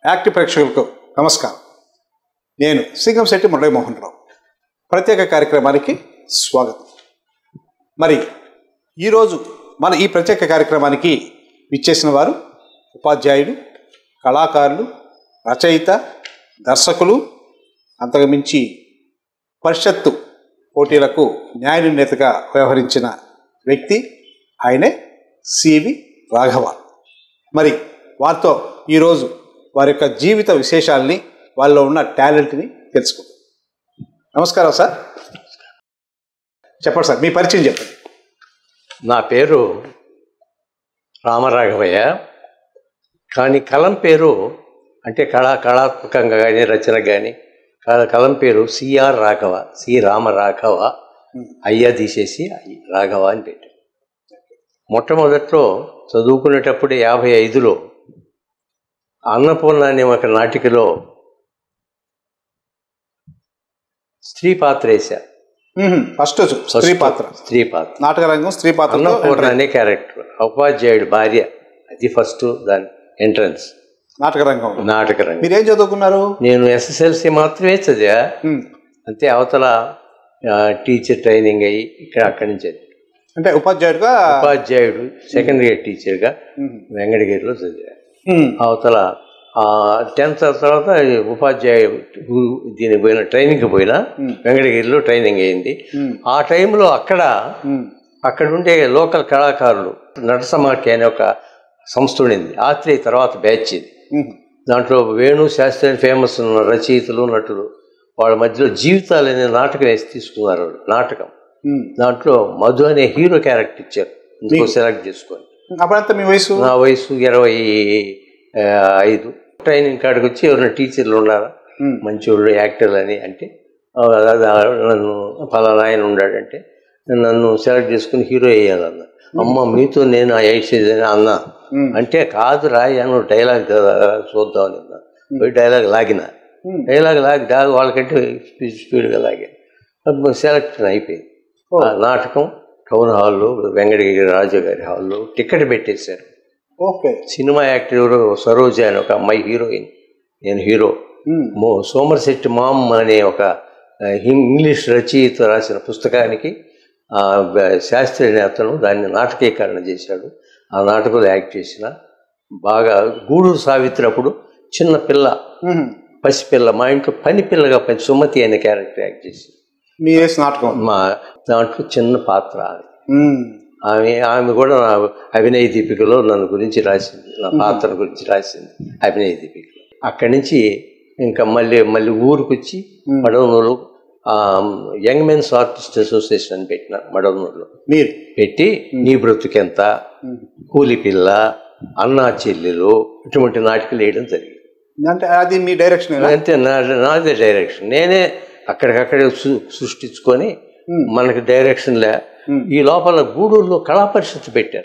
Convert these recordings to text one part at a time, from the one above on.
Active ప్రేక్షకులకు నమస్కారం నేను సింగంశెట్టి మురళీమోహన్ రావు ప్రత్యేక కార్యక్రమానికి స్వాగతం మరి ఈరోజు మన ఈ ప్రత్యేక కార్యక్రమానికి విచ్చేసిన వారు ఉపాధ్యాయుడు కళాకారులు రచయిత దర్శకులు అంతకుమించి పరిషత్తు పోటీలకు న్యాయ నిర్ణేతగా వ్యవహరించిన వ్యక్తి ఆయనే సివి రాఘవ మరి వారితో ఈరోజు వారి యొక్క జీవిత విశేషాలని వాళ్ళలో ఉన్న టాలెంట్ని తెలుసుకుందాం నమస్కారం సార్ చెప్పండి సార్ మీ పరిచయం చెప్పండి నా పేరు రామరాఘవయ్య కానీ కలం పేరు అంటే కళా కళాత్మకంగా కానీ రచన కానీ కళ కలం పేరు సిఆర్ రాఘవ సి రామరాఘవ అయ్యా తీసేసి అయ్యి రాఘవ అని పెట్టారు మొట్టమొదట్లో చదువుకునేటప్పుడు యాభై ఐదులో అన్నపూర్ణ అనే ఒక నాటికలో స్త్రీ పాత్ర వేశారు ఫస్ట్ స్త్రీ పాత్ర స్త్రీ పాత్ర నాటక రంగం స్త్రీ పాత్ర అన్నపూర్ణ అనే క్యారెక్టర్ ఉపాధ్యాయుడు భార్య అది ఫస్ట్ దాని ఎంట్రన్స్ నాటక రంగం నాటక రంగం మీరేం చదువుకున్నారు నేను ఎస్ఎస్ఎల్సి మాత్రమే చదివా మ్మ్. అంతే అవతల ఆ, టీచర్ ట్రైనింగ్ అయ్యి ఇక్కడ అక్కడి నుంచి చదివా. అంటే ఉపాధ్యాయుడిగా ఉపాధ్యాయుడు సెకండ్ ఇయర్ టీచర్గా మ్మ్. వెంకటగిరిలో చదివా మ్మ్. అవతల టెన్త్ తర్వాత ఉపాధ్యాయు దీనికి పోయిన ట్రైనింగ్కి పోయినా మ్మ్. వెంకటగిరిలో ట్రైనింగ్ అయింది మ్మ్. ఆ టైంలో అక్కడ మ్మ్. అక్కడ ఉండే లోకల్ కళాకారులు నటసమాఖ్య అనే ఒక సంస్థ ఉండింది ఆత్రేయ తర్వాత బ్యాచ్ ఇది మ్మ్. దాంట్లో వేణు శాస్త్రి అని ఫేమస్ ఉన్న రచయితలు నటులు వాళ్ళ మధ్యలో జీవితాలు అనే నాటకం వేసి తీసుకున్నారు వాళ్ళు నాటకం మ్మ్. దాంట్లో మధు అనే హీరో క్యారెక్టర్ ఇచ్చారు ఇంకో సెలెక్ట్ చేసుకొని అప్పుడంతా మీ వయసు నా వయసు ఇరవై ఆ, ఐదు ట్రైనింగ్ కాడికి వచ్చి ఎవరైనా టీచర్లు ఉన్నారా మ్మ్. మంచి వాళ్ళు యాక్టర్లు అని అంటే "ఆ, అది నన్ను ఫలానా ఆయన ఉన్నాడంటే నన్ను సెలెక్ట్ చేసుకుని హీరో వేయాలన్న అమ్మ మీతో నేను వేసేదని అన్నా మ్మ్. అంటే కాదు రాయ నువ్వు డైలాగ్ చూద్దామని అన్నా పోయి డైలాగ్ లాగిన మ్మ్. డైలాగ్ లాగి డాగ్ వాళ్ళకంటే స్పీడ్ స్పీడ్గా లాగాను సెలెక్షన్ అయిపోయింది ఆ నాటకం టౌన్ హాల్లో వెంకటగిరి రాజు గారి హాల్లో టికెట్ పెట్టేశారు ఓకే సినిమా యాక్టర్ ఎవరు సరోజ అని ఒక అమ్మాయి హీరోయిన్ నేను హీరో మ్మ్. మో సోమర్శెట్టి మామ్ అనే ఒక ఆ, ఇం- ఇంగ్లీష్ రచయిత రాసిన పుస్తకానికి ఆ, బ- శాస్త్రి అనే అతను దాన్ని నాటకీకరణ చేశాడు ఆ నాటకంలో యాక్ట్ చేసిన బాగా గూడూరు సావిత్రి అప్పుడు చిన్న పిల్ల మ్మ్. పసిపిల్ల మా ఇంట్లో పని పిల్లగా పని సుమతి అనే క్యారెక్టర్ యాక్ట్ చేసి మీ వేసి నాటకం మా దాంట్లో చిన్న పాత్ర ఆమె. మ్మ్. ఆమె ఆమె కూడా నా అభినయ దీపికలో నన్ను గురించి రాసింది నా పాత్ర గురించి రాసింది అభినయ దీపికలో అక్కడి నుంచి ఇంకా మళ్ళీ మళ్ళీ ఊరికి వచ్చి Madavanuru young men's artist association అని పెట్టిన మడవనూరులో మీరు పెట్టి నీ బ్రతుకెంత కూలి పిల్ల అన్నా చెల్లెలు ఇటువంటి నాటికలు వేయడం జరిగింది అంటే అది మీ డైరెక్షన్ అంతే నా నాదే డైరెక్షన్ నేనే అక్కడికక్కడే సృ- సృష్టించుకొని మ్మ్. మనకి డైరెక్షన్ లే మ్మ్. ఈ లోపల గూడూరులో కళా పరిషత్ పెట్టారు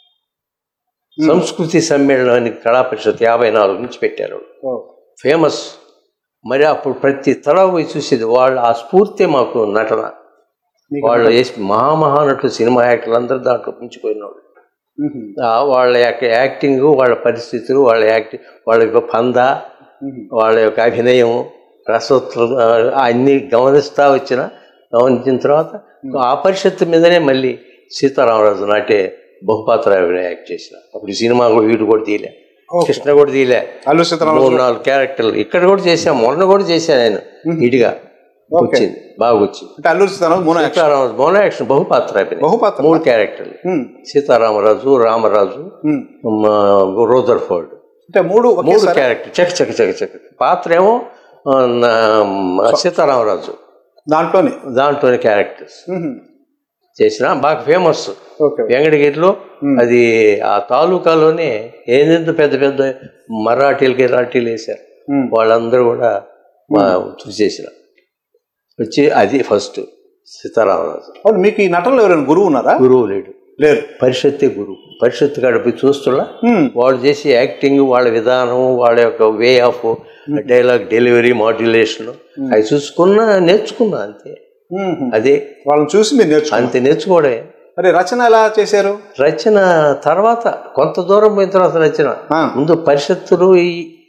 సంస్కృతి సమ్మేళనానికి కళా పరిషత్ యాభై నాలుగు నుంచి పెట్టారు ఫేమస్ మరి అప్పుడు ప్రతి తల పోయి చూసేది వాళ్ళు ఆ స్ఫూర్తి మాకు నటన వాళ్ళు వేసి మహామహానటులు సినిమా యాక్టర్లు అందరూ దాంట్లో పుంచిపోయిన వాళ్ళు ఆ వాళ్ళ యొక్క యాక్టింగ్ వాళ్ళ పరిస్థితులు వాళ్ళ యాక్టింగ్ వాళ్ళ యొక్క పంద వాళ్ళ యొక్క అభినయం రసోత్రం అన్నీ గమనిస్తూ వచ్చిన గమనించిన తర్వాత ఆ పరిషత్తు మీదనే మళ్ళీ సీతారామరాజు నాటే బహుపాత్ర అభినయం యాక్ట్ చేసిన అప్పుడు ఈ సినిమా కూడా వీడు కూడా తీయలే కృష్ణ కూడా తీయలే అల్లు సీతారామ మూడు నాలుగు క్యారెక్టర్లు ఇక్కడ కూడా చేశాను మొన్న కూడా చేశాను నేను ఇడిగా వచ్చింది బాగా వచ్చింది అంటే అల్లూరి సీతారామ మూన సీతారామరాజు మౌన యాక్షన్ బహుపాత్ర అభినయం బహుపాత్ర మూడు క్యారెక్టర్లు మ్మ్. సీతారామరాజు రామరాజు మ్మ్. రోదర్ఫోర్డ్ అంటే మూడు మూడు ఒకేసారి క్యారెక్టర్ చక చక చక చక పాత్ర ఏమో ఆ, నా- సీతారామరాజు దాంట్లోనే దాంట్లోని క్యారెక్టర్స్ మ్మ్. చేసిన బాగా ఫేమస్ ఓకే వెంకటగిరిలో అది ఆ తాలూకాలోనే ఏంటంటే పెద్ద పెద్ద మరాఠీలు గిరాఠీలు వేశారు మ్మ్. వాళ్ళందరూ కూడా మా చూసేసిన వచ్చి అది ఫస్ట్ సీతారామరాజు అవును మీకు ఈ నటనలో ఎవరైనా గురువు ఉన్నారా గురువు లేడు లేరు పరిషత్తే గురువు పరిషత్ కాడ పోయి చూస్తున్నా మ్మ్. వాళ్ళు చేసే యాక్టింగ్ వాళ్ళ విధానం వాళ్ళ యొక్క way of dialogue delivery modulation అవి చూసుకున్నా నేర్చుకున్నా అంతే మ్మ్. అదే వాళ్ళని చూసి మీరు నేర్చుకున్నారు అంతే నేర్చుకోవడమే మరి రచన ఎలా చేశారు రచన తర్వాత కొంత దూరం పోయిన తర్వాత రచన ఆ. ముందు పరిషత్తులు ఈ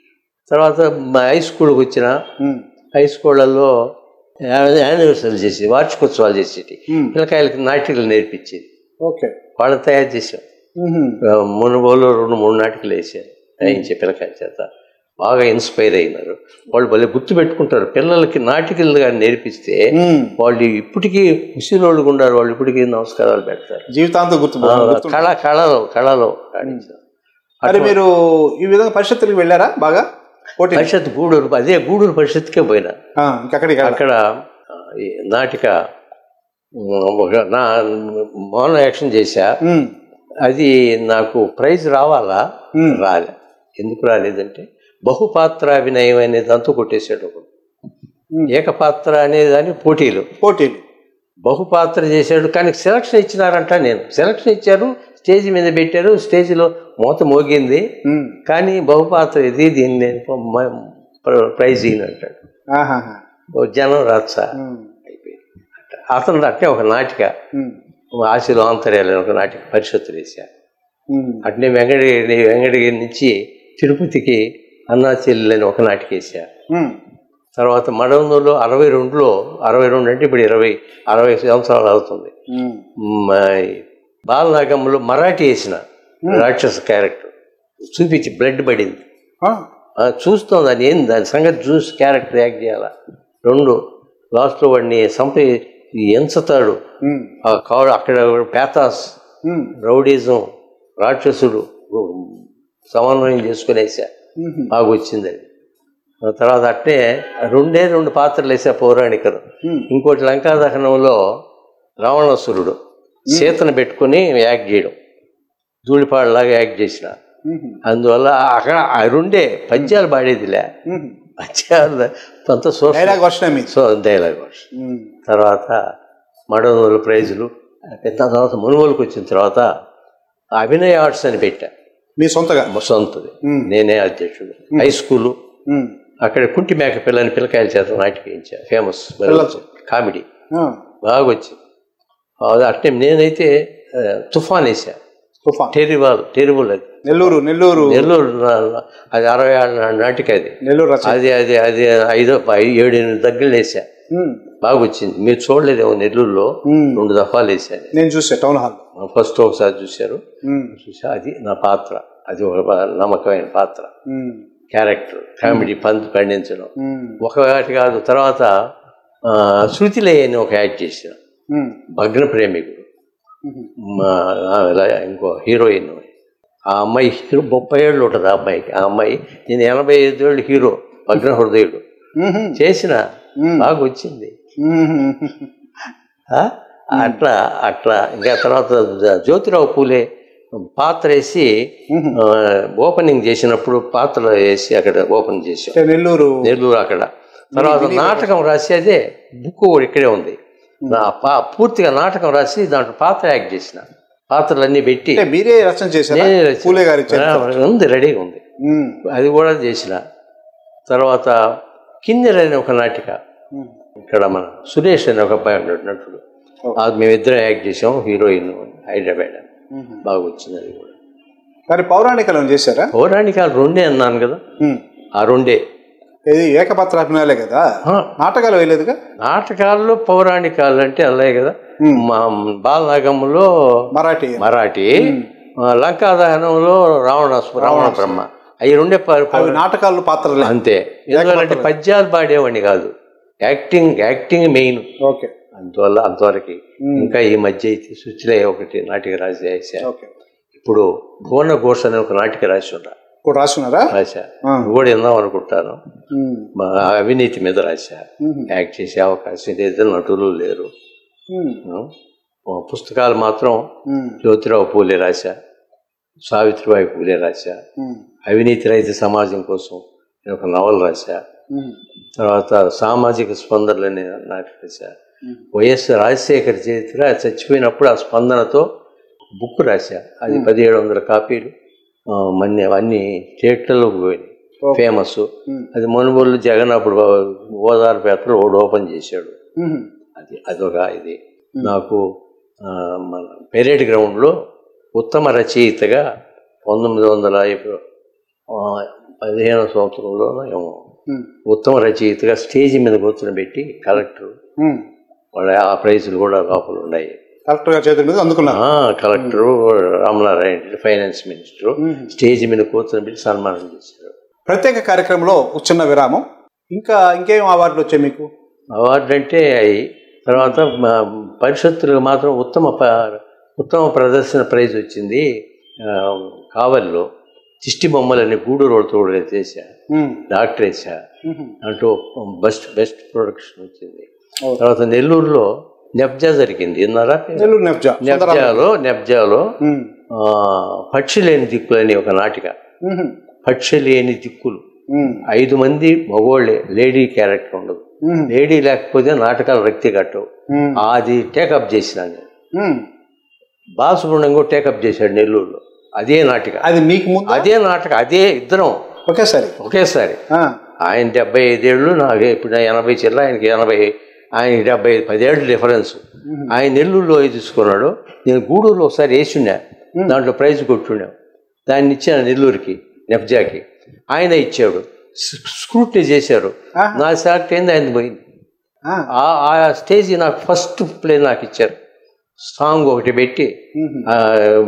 తర్వాత మా హై స్కూల్కి వచ్చిన ఉమ్, హై స్కూళ్ళల్లో యానివర్సరీ చేసి వార్షికోత్సవాలు చేసేటి ఉమ్, పిల్లకాయలకి నాటికలు నేర్పించేది ఓకే వాళ్ళని తయారు చేసాం ఉహుం, మునుగోలు రెండు మూడు నాటికలు వేసారు వేయించే పిల్లకాయల చేత బాగా ఇన్స్పైర్ అయినారు వాళ్ళు భలే గుర్తు పెట్టుకుంటారు పిల్లలకి నాటికలు కానీ నేర్పిస్తే ఉమ్, వాళ్ళు ఇప్పటికీ ముసిలోళ్ళు ఉన్నారు వాళ్ళు ఇప్పటికీ నమస్కారాలు పెడతారు జీవితాంతం గుర్తు ఆ, కళ కళలో కళలో రాణించారు. మరి మీరు ఈ విధంగా పరిషత్తులకు వెళ్ళారా బాగా పోటీ పరిషత్ గూడూరు అదే గూడూరు పరిషత్కే పోయినా ఇంకక్కడికి అక్కడ ఆ, ఈ నాటిక ఉమ్, ఒక నా మౌన యాక్షన్ చేశా అది నాకు ప్రైజ్ రావాలా మ్మ్. రాలే ఎందుకు రాలేదంటే బహుపాత్ర అభినయం అనే దాంతో కొట్టేశాడు ఒకడు మ్మ్. ఏకపాత్ర అనేదాని పోటీలు పోటీలు బహుపాత్ర చేశాడు కానీ సెలక్షన్ ఇచ్చినారంట నేను సెలక్షన్ ఇచ్చారు స్టేజ్ మీద పెట్టారు స్టేజ్లో మూత మోగింది ఉమ్, కానీ బహుపాత్ర ఇది దీన్ని నేను ప- మ- ప్ర- ప్రైజ్ ఇయ్యను అంటాడు ఆహాహా, ఓ జనం రచ్చ ఉమ్, అయిపోయింది అతను అట్టే ఒక నాటిక ఉమ్, ఆశలో ఆంతర్యాలని ఒక నాటిక పరిషత్తులు వేశారు ఉమ్, అట్నే వెంకటగిరి వెంకటగిరి నుంచి తిరుపతికి అన్నా చెల్లెలని ఒక నాటిక వేశారు ఉమ్, తర్వాత మడవనూరులో అరవై రెండులో అరవై రెండు అంటే ఇప్పుడు ఇరవై అరవై సంవత్సరాలు అవుతుంది ఉమ్, మ- బాలనాగంలో మరాఠీ వేసిన రాక్షస క్యారెక్టర్ చూపించి బ్లడ్ పడింది ఆ, ఆ, చూస్తాం దాన్ని ఏంది దాని సంగతి చూసి క్యారెక్టర్ యాక్ట్ చేయాలా రెండు లాస్ట్లో వాడిని సంప ఎంచుతాడు ఉమ్, ఆ కాడు అక్కడ పేతాస్ ఉమ్, రౌడీజం రాక్షసుడు సమన్వయం చేసుకునేసా ఉమ్, బాగా వచ్చింది అది ఆ తర్వాత అట్నే రెండే రెండు పాత్రలు వేసా పౌరాణికలు ఉమ్, ఇంకోటి లంకా దహనంలో రావణాసురుడు సీతను పెట్టుకుని యాక్ట్ చేయడం ధూళిపాడులాగా యాక్ట్ చేసిన ఉమ్, అందువల్ల అక్కడ ఆ రెండే పద్యాలు పాడేదిలే ఉమ్. పద్యాలు కొంత సో డైలాగ్ వర్షం మీది సో డైలాగ్ వర్ష ఉమ్, తర్వాత మడవనూరు ప్రైజులు పెద్ద తర్వాత మునుగోలుకు వచ్చిన తర్వాత అభినయ ఆర్ట్స్ అని పెట్టా మీ సొంతగా మా సొంతది ఉమ్, నేనే అధ్యక్షుడు హై స్కూలు ఉమ్, అక్కడ కుంటి మేక పిల్లని పిల్లకాయల చేత నాటిక వేయించా ఫేమస్ పిల్లలతో. కామెడీ ఆ, బాగా వచ్చింది అది అట్నే నేనైతే ఆ, తుఫాన్ వేసా తుఫాన్ టెరిబల్ టెరిబుల్ అది నెల్లూరు నెల్లూరు నెల్లూరు నా- అది అరవై ఏళ్ళ నాటిక అది నెల్లూరు రచన అది అది అది ఐదో ఐ- ఏడు ఎనిమిది దగ్గర వేసా ఉమ్, బాగా వచ్చింది మీరు చూడలేదేమో నెల్లూరులో ఉమ్. రెండు దఫాలు వేసాను నేను చూసా టౌన్ హాల్ ఫస్ట్ ఒకసారి చూశారు ఉమ్, చూసా అది నా పాత్ర అది ఒక బా- నమ్మకమైన పాత్ర ఉమ్, క్యారెక్టర్ కామెడీ పంతు పండించడం ఉమ్, ఒకటి కాదు తర్వాత ఆ, శృతిలయ అని ఒక యాక్ట్ చేసిన ఉమ్, భగ్న ప్రేమికుడు ఉమ్, మా ఆమె ఇంకో హీరోయిన్ ఆ అమ్మాయి హీరో ముప్పై ఏళ్ళు ఉంటుంది ఆ అమ్మాయికి ఆ అమ్మాయి నేను ఎనభై ఐదు ఏళ్ళు హీరో భగ్న హృదయుడు ఉమ్, చేసిన ఉమ్, బాగా వచ్చింది ఉమ్, ఆ? అట్లా అట్లా ఇంకా తర్వాత జ- జ్యోతిరావు పూలే పాత్ర వేసి ఉమ్. ఆ, ఓపెనింగ్ చేసినప్పుడు పాత్ర వేసి అక్కడ ఓపెన్ చేసాం అంటే నెల్లూరు నెల్లూరు అక్కడ తర్వాత నాటకం రాసి అదే బుక్ కూడా ఇక్కడే ఉంది నా పా- పూర్తిగా నాటకం రాసి దాంట్లో పాత్ర యాక్ట్ చేసిన పాత్రలన్నీ పెట్టి అంటే మీరే రచన చేశారా నేనే రచన- పూలే గారి చరిత్ర. ఆ, ఉంది రెడీగా ఉంది ఉమ్, అది కూడా చేసిన తర్వాత కిన్నెర అనే ఒక నాటిక ఉమ్, ఇక్కడ మన సురేష్ అనే ఒక అబ్బాయి ఉన్నాడు నటుడు అది మేమిద్దరం యాక్ట్ చేసాం హీరోయిన్ హైదరాబాద్ అని. ఉమ్. బాగా వచ్చింది అది కూడా మరి పౌరాణికలను చేశారా పౌరాణికాలు రెండే అన్నాను కదా ఉమ్. ఆ రెండే ఇది ఏకపత్ర అభినయాలే కదా ఆ, నాటకాలు వేయలేదుగా నాటకాల్లో పౌరాణికాలు అంటే అలాగే కదా ఉమ్. మా బాలనాగంలో మరాఠీ మరాఠీ ఆ, లంకా దహనంలో రావణ రావణ బ్రహ్మ అవి రెండే ప- ప- అవి నాటకాలు పాత్రలే అంతే ఎందుకంటే పద్యాలు పాడేవాడిని కాదు యాక్టింగ్ యాక్టింగ్ మెయిన్ ఓకే అందువల్ల అంతవరకు ఇంకా ఈ మధ్య అయితే శుచిలే ఒకటి నాటిక రాసి రాశా ఓకే ఇప్పుడు భువన ఘోష్ అనే ఒక నాటిక రాసి ఉన్నా ఇప్పుడు రాస్తున్నారా రాశా ఆ. నువ్వు కూడా విందాం అనుకుంటాను ఉమ్, మా అవినీతి మీద రాశా ఉమ్, యాక్ట్ చేసే అవకాశం లేదు నటులు లేరు ఉమ్, ఆ, పుస్తకాలు మాత్రం ఉమ్, జ్యోతిరావు పూలే రాశా సావిత్రిబాయి పూలే రాశా ఉమ్, అవినీతి రహిత సమాజం కోసం నేను ఒక నవల రాశా ఉమ్, తర్వాత సామాజిక స్పందనలు అనే నాటిక రాశా ఉమ్. వైఎస్ రాజశేఖర్ చరిత్ర చచ్చిపోయినప్పుడు ఆ స్పందనతో బుక్ రాశా అది పదిహేడు వందల కాపీలు ఆ, మన్ని అవన్నీ థియేటర్లోకి పోయినాయి ఫేమస్ ఉమ్. అది మనుగోలు జగన్ అప్పుడు ఓదార్ పేపర్ ఒకటి ఓపెన్ చేశాడు ఉమ్, అది అదొక ఇది నాకు ఆ, మన పెరేడ్ గ్రౌండ్లో ఉత్తమ రచయితగా పంతొమ్మిది వందల ఇప్పు- ఆ, పదిహేను సంవత్సరంలోనో ఏమో ఉమ్, ఉత్తమ రచయితగా స్టేజ్ మీద కూర్చొని కలెక్టర్ ఉమ్. వాళ్ళ ఆ ప్రైజులు కూడా లోపల ఉన్నాయి కలెక్టర్ గారి చేతుల మీద అందుకున్నారు ఆ, collector Ramanarayana Reddy finance minister stage మీద కూర్చొని పెట్టి సన్మానం చేశారు ప్రత్యేక కార్యక్రమంలో ఒక చిన్న విరామం ఇంకా ఇంకేం అవార్డులు వచ్చాయి మీకు అవార్డు అంటే అవి తర్వాత మా పరిషత్తులకు మాత్రం ఉత్తమ ప- ఉత్తమ ప్రదర్శన ప్రైజ్ వచ్చింది ఆ, కావలిలో దిష్టి బొమ్మలని గూడూరు తోడు చేశా ఉమ్, డాక్టర్ వేసా ఉమ్, అంటూ బెస్ట్ బెస్ట్ ప్రొడక్షన్ వచ్చింది ఓ. తర్వాత నెల్లూరులో నెబ్జా జరిగింది విన్నారా నెల్లూరు నెఫ్జా నెబ్జాలో నెబ్జాలో ఉమ్, ఆ, పక్షి లేని దిక్కులు అని ఒక నాటిక ఉమ్, పక్షి లేని దిక్కులు ఉమ్, ఐదు మంది మగోళ్ళే లేడీ క్యారెక్టర్ ఉండదు ఉమ్, లేడీ లేకపోతే నాటకాలు రక్తి కట్టవు ఉమ్, అది టేకప్ చేసిన నేను ఉమ్. బాలసుబ్రహ్మణ్యం కూడా టేకప్ చేశాడు నెల్లూరులో అదే నాటిక అది మీకు ముందు అదే నాటక అదే ఇద్దరం ఒకేసారి ఒకేసారి ఆ, ఆయన డెబ్బై ఐదేళ్ళు నాకు ఇప్పుడు ఎనభై చిల్ల ఆయనకి ఎనభై ఆయనకి డెబ్బై పదేళ్ళు డిఫరెన్స్ ఆయన నెల్లూరులో తీసుకున్నాడు నేను గూడూరులో ఒకసారి వేసున్నా దాంట్లో ప్రైజ్ కొట్టున్నాం దాన్ని ఇచ్చాను నెల్లూరుకి నెఫ్జాకి ఆయన ఇచ్చాడు స్క్రూట్నీ చేశారు ఆహా. నా సెలెక్ట్ అయింది ఆయన పోయింది ఆ, ఆ- ఆ స్టేజ్ నాకు ఫస్ట్ ప్లే నాకు ఇచ్చారు సాంగ్ ఒకటి పెట్టి ఉమ్, ఆ,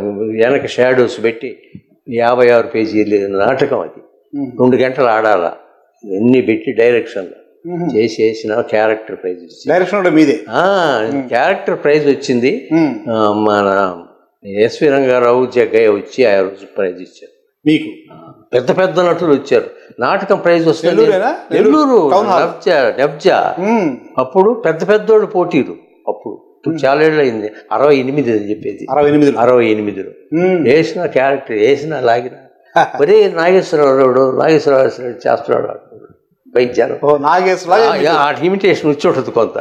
వెనక షాడోస్ పెట్టి యాభై ఆరు పేజీలు నాటకం అది ఉమ్, రెండు గంటలు ఆడాలా అన్ని పెట్టి డైరెక్షన్లో ఉమ్. చేసి వేసిన క్యారెక్టర్ ప్రైజ్ ఇచ్చింది డైరెక్షన్ కూడా మీదే ఆ, క్యారెక్టర్ ప్రైజ్ వచ్చింది ఉమ్, ఆ, మన ఎస్వి రంగారావు జగ్గయ్య వచ్చి ఆ రోజు ప్రైజ్ ఇచ్చారు మీకు పెద్ద పెద్ద నటులు వచ్చారు నాటకం ప్రైజ్ వస్తుంది నెల్లూరేనా? Nellore town hall. నెబ్జా నెబ్జా ఉమ్, అప్పుడు పెద్ద పెద్దోళ్ళు పోటీలు అప్పుడు ఇప్పుడు చాలా ఏళ్ళు అయింది అరవై ఎనిమిది అని చెప్పేది అరవై ఎనిమిదిలో అరవై ఎనిమిదిలో ఉమ్, వేసిన క్యారెక్టర్ వేసిన లాగిన ఒరే నాగేశ్వరరావు నాగేశ్వరరావు చేస్తున్నాడు అంటున్నాడు. బైక్ జనం ఓ నాగేశ్వర ఆ ఇమిటేషన్ వచ్చి ఉంటుంది కొంత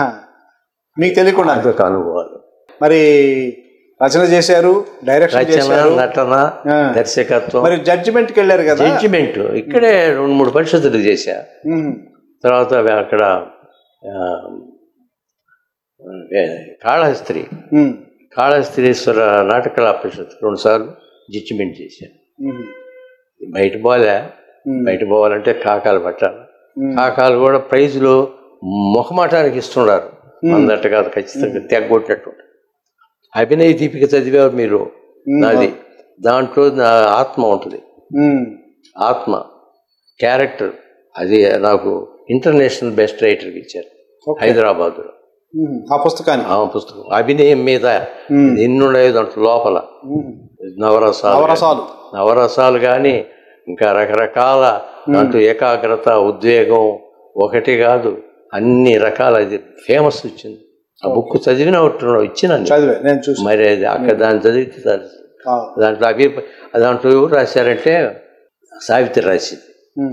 మీకు తెలియకుండా అదొక అనుభవాలు మరి రచన చేశారు డైరెక్షన్ రచన చేశారు నటన ఆ. దర్శకత్వం మరి జడ్జిమెంట్కి వెళ్ళారు కదా జడ్జిమెంట్ ఇక్కడే రెండు మూడు పరిషత్తులు చేశా ఉమ్, తర్వాత అక్కడ ఆ, ఏ, కాళహస్త్రి ఉమ్, కాళహస్త్రీశ్వర నాటకళా పరిషత్ రెండు సార్లు జడ్జిమెంట్ చేశాను ఉమ్, బయట పోలే ఉమ్, బయట పోవాలంటే కాకాలు పట్టాలి ఉమ్. కాకాలు కూడా ప్రైజులు మొహమాటానికి ఇస్తున్నారు అందట కాదు ఖచ్చితంగా తెగొట్టినట్టు అభినయ దీపిక చదివారు మీరు నాది దాంట్లో నా ఆత్మ ఉంటుంది ఉమ్, ఆత్మ క్యారెక్టర్ అది నాకు ఇంటర్నేషనల్ బెస్ట్ రైటర్కి ఇచ్చారు Okay. హైదరాబాద్లో ఉమ్, ఆ పుస్తకాన్ని ఆ పుస్తకం అభినయం మీద ఉమ్, ఎన్ని ఉన్నాయి దాంట్లో లోపల ఉమ్, నవరసాలు నవరసాలు నవరసాలు కానీ ఇంకా రకరకాల దాంట్లో ఏకాగ్రత ఉద్వేగం ఒకటి కాదు అన్ని రకాల అది ఫేమస్ వచ్చింది ఆ బుక్ చదివిన ఒకటి ఇచ్చిన చదివే నేను చూసి మరి అది అక్కడ దాన్ని చదివితే తెలుసు. దాంట్లో అభి దాంట్లో ఎవరు రాశారంటే సావిత్రి రాసింది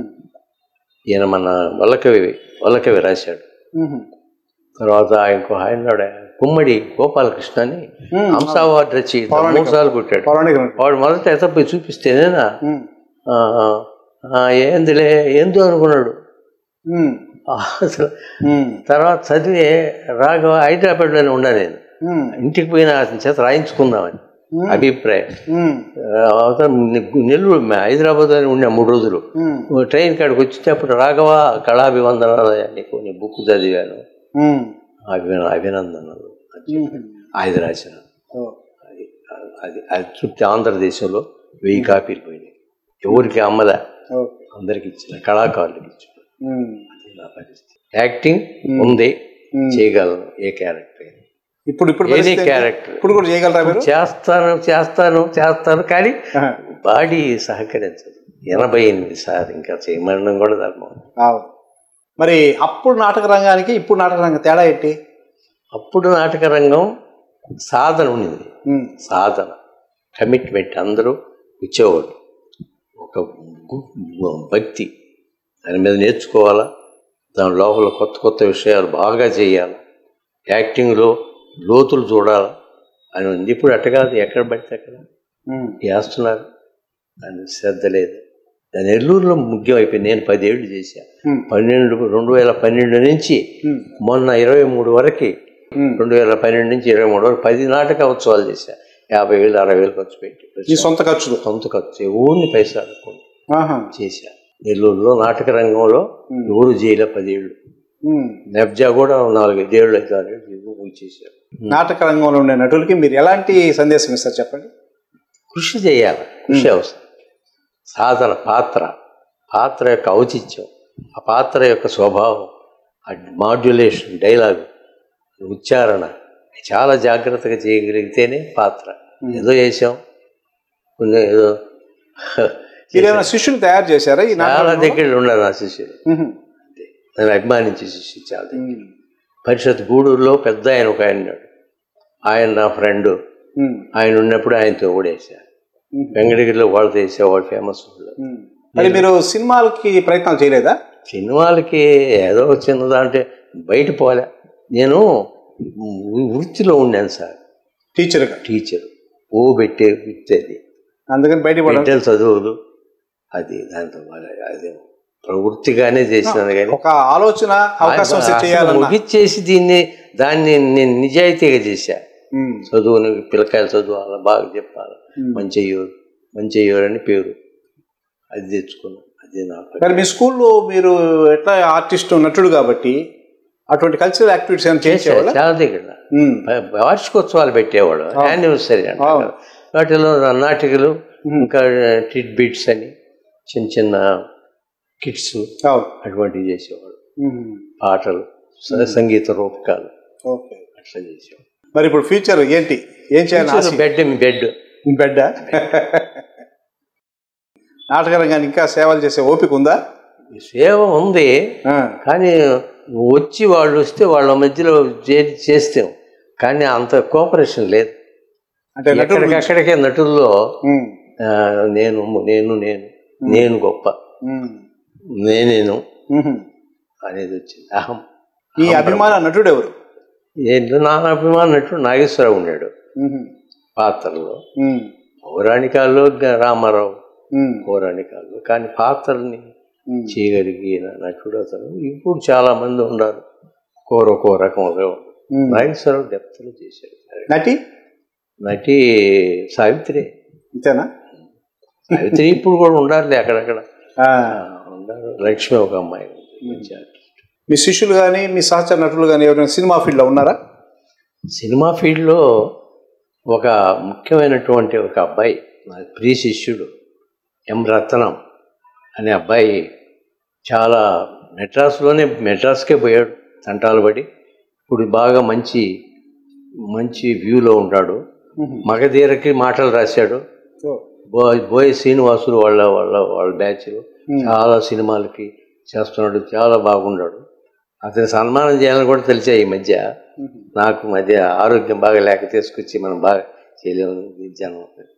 ఈయన మన వల్లకవి వల్లకవి రాశాడు తర్వాత ఇంకో ఆయన కుమ్మడి గోపాలకృష్ణ అని హంస అవార్డు రచయిత మూడు సార్లు కొట్టాడు పౌరాణిక వాడు మొదట ఎతపోయి చూపిస్తేనేనా ఉమ్, ఆ, ఆ, ఏందిలే ఏందో అనుకున్నాడు ఉమ్, ఆ, అసలు ఉమ్, తర్వాత చదివి రాఘవ హైదరాబాద్లోనే ఉన్నా నేను ఉమ్, ఇంటికి పోయిన అతని చేత రాయించుకుందామని అభిప్రాయం ఉమ్, ఆ, అవతల నె- నెల్లూరు మే- హైదరాబాద్లోనే ఉన్నా మూడు రోజులు ఉమ్, ట్రైన్ కాడికి వచ్చేటప్పుడు రాఘవ కళాభివందనాలు నీకు నీ బుక్ చదివాను ఉమ్, అభిన అభినందనలు ఉమ్. ఐదు రాసిన ఓ, అది అది అది చుట్టూ ఆంధ్రదేశంలో వెయ్యి కాపీలు పోయినాయి ఎవరికి అమ్మలే ఓకే. అందరికి ఇచ్చిన కళాకారులకు ఇచ్చిన ఉమ్, అది నా పరిస్థితి యాక్టింగ్ ఉంది ఉమ్. చేయగలను ఏ క్యారెక్టర్ ఇప్పుడు ఇప్పుడు ఎనీ పరిస్థితి ఏంటి? క్యారెక్టర్ ఇప్పుడు కూడా చేయగలరా మీరు చేస్తాను చేస్తాను చేస్తాను కానీ ఆహా. బాడీ సహకరించదు ఎనభై ఎనిమిది సార్ ఇంకా చేయమనడం కూడా ధర్మం అవును మరి అప్పుడు నాటక రంగానికి ఇప్పుడు నాటక రంగం తేడా ఏంటి అప్పుడు నాటక రంగం సాధన ఉండింది ఉమ్, సాధన కమిట్మెంట్ అందరూ ఇచ్చేవాడు ఒక గు- భక్తి దాని మీద నేర్చుకోవాలా దాని లోపల కొత్త కొత్త విషయాలు బాగా చేయాలి యాక్టింగ్లో లోతులు చూడాలా అని ఉంది ఇప్పుడు అట్ట కాదు ఎక్కడ పడితే అక్కడ ఉమ్, చేస్తున్నారు దాని శ్రద్ధ లేదు దాని నెల్లూరులో ముఖ్యం అయిపోయింది నేను పదేళ్ళు చేశా ఉమ్, పన్నెండు రెండు వేల పన్నెండు నుంచి ఉమ్, మొన్న ఇరవై మూడు వరకు ఉమ్. రెండు వేల పన్నెండు నుంచి ఇరవై మూడు వరకు పది నాటక ఉత్సవాలు చేశా యాభై వేలు అరవై వేలు ఖర్చు పెట్టి ఈ సొంత ఖర్చులు సొంత ఖర్చు ఊరిని పైసలు అనుకోండి ఆహా. చేశా నెల్లూరులో నాటక రంగంలో ఎవరు చేయలే పదేళ్ళు ఉమ్. నెబ్జా కూడా నాలుగైదేళ్ళు అవుతారు చేశారు నాటక రంగంలో ఉండే నటులకి మీరు ఎలాంటి సందేశం ఇస్తారు చెప్పండి కృషి చేయాలి కృషి అవసరం సాధన పాత్ర పాత్ర యొక్క ఔచిత్యం ఆ పాత్ర యొక్క స్వభావం ఆ మాడ్యులేషన్ డైలాగ్ ఉచ్చారణ చాలా జాగ్రత్తగా చేయగలిగితేనే పాత్ర ఏదో చేసాం కొన్ని ఏదో మీరు ఏమైనా శిష్యులు తయారు చేశారా ఈ నాటక చాలా దగ్గర ఉన్నారు నా శిష్యులు ఉహు. నేను అభిమానించే శిష్యులు చాలా దగ్గర. ఉమ్. పరిషత్ గూడూరులో పెద్ద ఆయన ఒక ఆయన ఉన్నాడు ఆయన నా ఫ్రెండ్ ఉమ్. ఆయన ఉన్నప్పుడు ఆయనతో ఓడేసా ఉమ్. వెంకటగిరిలో వాళ్ళతో వేసేవాడు ఫేమస్ వాళ్ళు ఉమ్. మరి మీరు సినిమాలకి ప్రయత్నాలు చేయలేదా సినిమాలకి ఏదో చిన్నదా అంటే బయట పోలే నేను వృ- వృత్తిలో ఉన్నాను సార్ టీచర్గా టీచర్ ఓ పెట్టే వృత్తి అది అందుకని బయట పడ బిడ్డల చదువులు అది దాంతో మరి అది ప్రవృత్తిగానే చేసినాను కానీ ఒక ఆలోచన అవకాశం వస్తే అసలు చేయాలన్నా ముగిచ్చేసి దీన్ని దాన్ని నేను నిజాయితీగా చేశా ఉమ్. చదువుని పిల్లకాయలు చదువు బాగా చెప్పాలి ఉమ్. మంచి అయ్యోరు మంచి అయ్యోరు అని పేరు అది తెచ్చుకున్నాను అది నాకు మరి మీ స్కూల్లో మీరు ఎట్లా ఆర్టిస్ట్ నటుడు కాబట్టి అటువంటి కల్చరల్ యాక్టివిటీస్ ఏమైనా చేసేవాళ్ళ చాలా దగ్గర వార్షికోత్సవాలు పెట్టేవాడు యానివర్సరీ అంటే అవును. వాటిలో నాటికలు ఇంకా టిట్ బిట్స్ అని చిన్న చిన్న కిట్స్ అవును అటువంటివి చేసేవాడు ఉమ్. పాటలు స- సంగీత రూపకాలు ఓకే అట్లా చేసేవాడు మరి ఇప్పుడు ఫ్యూచర్ ఏంటి ఏం చేయాలి ఆశ బెడ్ బెడ్ బెడ్డ నాటక రంగాన్ని ఇంకా సేవలు చేసే ఓపిక ఉందా సేవ ఉంది ఆ. కానీ వచ్చి వాళ్ళు వస్తే వాళ్ళ మధ్యలో చే- చేస్తాం కానీ అంత కోఆపరేషన్ లేదు అంటే నటుడు ఎక్కడికక్కడికే నటుల్లో ఉమ్. ఆ, నేను నేను నేను నేను గొప్ప ఉమ్. నేనేను ఉహుం. అనేది వచ్చింది అహం ఈ అభిమాన నటుడు ఎవరు ఏంటో నా అభిమాన నటుడు నాగేశ్వరరావు ఉన్నాడు ఉహుం. పాత్రలో ఉమ్. పౌరాణికాల్లో గ- రామారావు ఉమ్. పౌరాణికాల్లో కానీ పాత్రల్ని ఉమ్. చేయగలిగిన నటుడు అతను ఇప్పుడు చాలా మంది ఉన్నారు కోరొకో రకంగా ఉమ్. నాగేశ్వరరావు డెప్త్లో చేశారు నటి నటి సావిత్రి అంతేనా సావిత్రి ఇప్పుడు కూడా ఉండాలి అక్కడక్కడ ఆ. ఆ, ఉండాలి లక్ష్మి ఒక అమ్మాయి ఉంది. మంచి artist. మీ శిష్యులు కానీ మీ సహచర నటులు కానీ ఎవరైనా సినిమా ఫీల్డ్లో ఉన్నారా సినిమా ఫీల్డ్లో ఒక ముఖ్యమైనటువంటి ఒక అబ్బాయి నా ప్రియ శిష్యుడు ఎం రత్నం అనే అబ్బాయి చాలా మెడ్రాస్లోనే మెడ్రాస్కే పోయాడు తంటాలు పడి ఇప్పుడు బాగా మంచి మంచి వ్యూలో ఉంటాడు ఉహుం. మగధీరకి మాటలు రాశాడు ఓ. బోయ్ బోయ్ శ్రీనివాసులు వాళ్ళ వాళ్ళ వాళ్ళ బ్యాచ్లో చాలా సినిమాలకి చేస్తున్నాడు చాలా బాగున్నాడు అతని సన్మానం చేయాలని కూడా తెలిసా ఈ మధ్య ఉహుం. నాకు మధ్య ఆరోగ్యం బాగా లేక తీసుకొచ్చి మనం బాగా చేయలేము జనం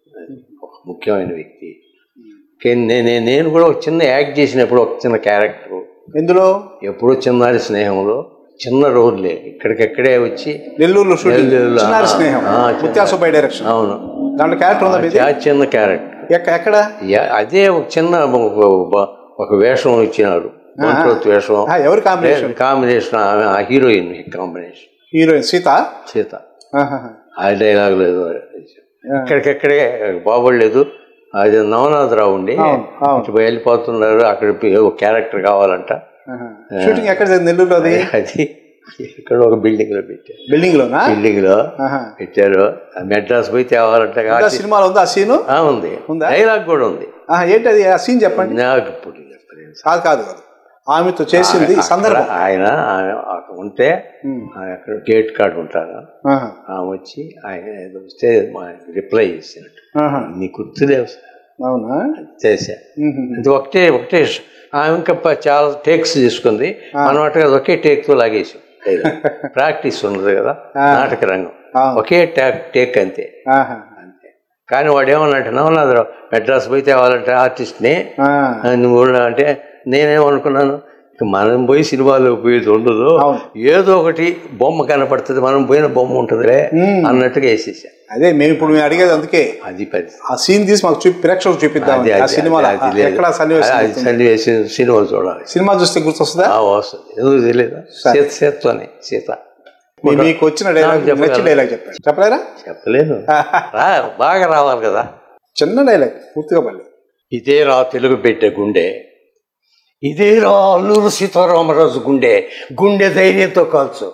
ఒక ముఖ్యమైన వ్యక్తి కానీ నేనే నేను కూడా ఒక చిన్న యాక్ట్ చేసినప్పుడు ఒక చిన్న క్యారెక్టర్ ఎందులో ఎప్పుడో చిన్నారి స్నేహంలో చిన్న రోడ్లే ఇక్కడికక్కడే వచ్చి నెల్లూరులో షూటింగ్ నెల్లూరులో, చిన్నారి ఆ, స్నేహం ఆ, చిన్న- ముత్యాసపై డైరెక్షన్ అవును దాంట్లో క్యారెక్టర్ ఉందా మీది ఆ చిన్న క్యారెక్టర్ ఎక్క ఎక్కడ యా- అదే ఒక చిన్న ఒక- ఒక వేషం ఇచ్చినారు బంట్రోత్ వేషం ఆ, ఎవరి కాంబినేషన్ కాంబినేషన్ ఆ heroine combination heroine Sita Sita ఆహాహా. ఆ డైలాగ్ లేదు ఆ. ఇక్కడికక్కడే బాగోలేదు అది నవనాథరావు ఉండి అవును, అవును. ఇటు వెళ్ళిపోతున్నారు అక్కడ ఒక క్యారెక్టర్ కావాలంట ఆహా. షూటింగ్ ఎక్కడ జరిగింది నెల్లూరులో అది అది ఇక్కడ ఒక బిల్డింగ్ లో పెట్టారు బిల్డింగ్ లోనా బిల్డింగ్ లో ఆహా. పెట్టారు ఆ మెడ్రాస్ పోయి తేవాలంట ఇంకా కాబట్టి- సినిమాలో ఉందా ఆ సీను ఆ, ఉంది ఉందా? డైలాగ్ కూడా ఉంది ఆహా, ఏంటి అది ఆ సీన్ చెప్పండి నాకు ఇప్పుడు చెప్పలేదు కాదు కాదు కాదు ఆమెతో చేసింది ఈ సందర్భం ఆయన ఆయన అక్కడ ఉంటే ఉమ్. ఆయన అక్కడ గేట్ కార్డు ఉంటారు ఆహా. ఆమె వచ్చి ఆయన ఏదో వస్తే రిప్లై చేసినట్టు ఆహా. నీ గుర్తులేవు సార్ అవునా చేశా ఉహుం. అది ఒకటే ఒకటే ష- ఆమె ఇంకా ప- చాలా టేక్స్ తీసుకుంది మనం అట్టుగా ఒకే టేక్తో లాగేసాం ప్రాక్టీస్ ఉన్నది కదా నాటక రంగం అవును. ఒకే టేక్ టేక్ అంతే ఆహా. అంతే కానీ వాడు ఏమన్నట్టు నవనాథరావు మెడ్రాస్ పోయి తేవాలంటే ఆర్టిస్ట్ని ఆ. ఆ, నువ్వు కూడా అంటే నేనేమనుకున్నాను ఇక మనం పోయి సినిమాలో పోయేది ఉండదు అవును. ఏదో ఒకటి బొమ్మ కనపడుతుంది మనం పోయిన బొమ్మ ఉంటుందిలే మ్మ్. అన్నట్టుగా వేసేసా అదే మేము ఇప్పుడు మేము అడిగేది అందుకే అది పరిస్థితి ఆ సీన్ తీసి మాకు చూపి ప్రేక్షకులు చూపిద్దాం అది- ఆ అది- సినిమాలో అది- అది లేదు. ఎక్కడ సన్నివేశం అది గుర్తుంది? సన్నివేశం సినిమాలు చూడాలి సినిమా చూస్తే గుర్తొస్తుందా ఆ వస్తుంది ఎందుకు తెలియదు సీత సీతతోనే సీత మీ- మీకు వచ్చిన డైలాగ్ చెప్పగలను. నచ్చిన డైలాగ్ చెప్పండి చెప్పలేరా చెప్పలేను రా బాగా రావాలి కదా చిన్న డైలాగ్ పూర్తిగా పర్లేదు ఇదేరా తెలుగు పెట్టే గుండె ఇదేరా అల్లూరు సీతారామరాజు గుండె గుండె ధైర్యంతో కాల్చు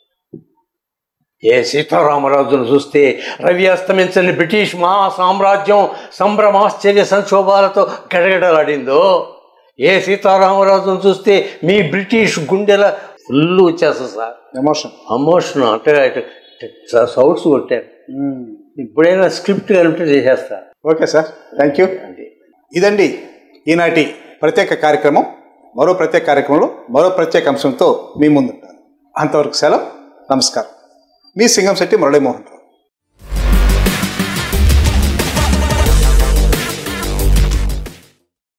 ఏ సీతారామరాజును చూస్తే రవి అస్తమించని బ్రిటిష్ మహా సామ్రాజ్యం సంభ్రమాశ్చర్య సంక్షోభాలతో గడగడలాడిందో ఏ సీతారామరాజును చూస్తే మీ బ్రిటిష్ గుండెల ఫుల్ వచ్చేస్తా సార్ ఎమోషన్ అమోషన్ అంటే సౌట్స్ కొట్టారు ఇప్పుడైనా స్క్రిప్ట్ కనుక చేసేస్తా ఓకే సార్ థ్యాంక్ యూ అది ఇదండి ఈనాటి ప్రత్యేక కార్యక్రమం మరో ప్రత్యేక కార్యక్రమంలో మరో ప్రత్యేక అంశంతో మీ ముందుంటాను అంతవరకు సెలవు నమస్కారం మీ సింగం శెట్టి మురళీమోహన్ రావు